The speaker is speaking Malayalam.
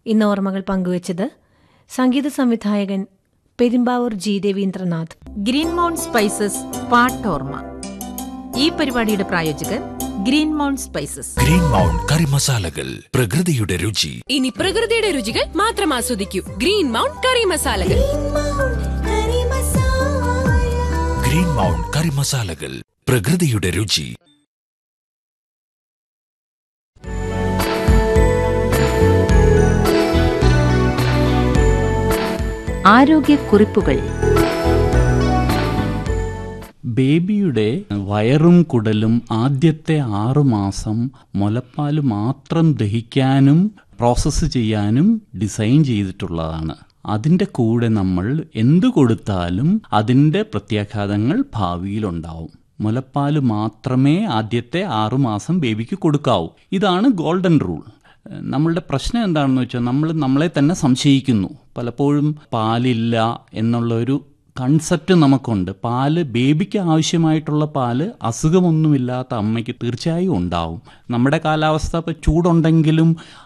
ഇന്ന് ഓർമ്മകൾ പങ്കുവച്ചത് സംഗീത സംവിധായകൻ Perumbavoor G Raveendranath Green Mount Spices പാട്ടോർമ ഈ പരിപാടിയുടെ പ്രായോജകർ Green Mount Spices Green Mount curry മസാലകൾ പ്രകൃതിയുടെ രുചി ഇനി പ്രകൃതിയുടെ രുചികൾ മാത്രം ആസ്വദിക്കൂ ഗ്രീൻ മൗണ്ട് കറി മസാലകൾ ഗ്രീൻ മൗണ്ട് കറി മസാലകൾ പ്രകൃതിയുടെ രുചി ആരോഗ്യക്കുറിപ്പുകൾ ബേബിയുടെ വയറും കുടലും ആദ്യത്തെ ആറുമാസം മുലപ്പാൽ മാത്രം ദഹിക്കാനും പ്രോസസ്സ് ചെയ്യാനും ഡിസൈൻ ചെയ്തിട്ടുള്ളതാണ് അതിൻ്റെ കൂടെ നമ്മൾ എന്തു കൊടുത്താലും അതിൻ്റെ പ്രത്യാഘാതങ്ങൾ ഭാവിയിലുണ്ടാവും മുലപ്പാൽ മാത്രമേ ആദ്യത്തെ ആറുമാസം ബേബിക്ക് കൊടുക്കാവൂ ഇതാണ് ഗോൾഡൻ റൂൾ നമ്മളുടെ പ്രശ്നം എന്താണെന്ന് വെച്ചാൽ നമ്മൾ നമ്മളെ തന്നെ സംശയിക്കുന്നു പലപ്പോഴും പാലില്ല എന്നുള്ളൊരു കൺസെപ്റ്റ് നമുക്കുണ്ട് പാല് ബേബിക്ക് ആവശ്യമായിട്ടുള്ള പാല് അസുഖമൊന്നുമില്ലാത്ത അമ്മയ്ക്ക് തീർച്ചയായും ഉണ്ടാവും നമ്മുടെ കാലാവസ്ഥ ഇപ്പോൾ ചൂടുണ്ടെങ്കിലും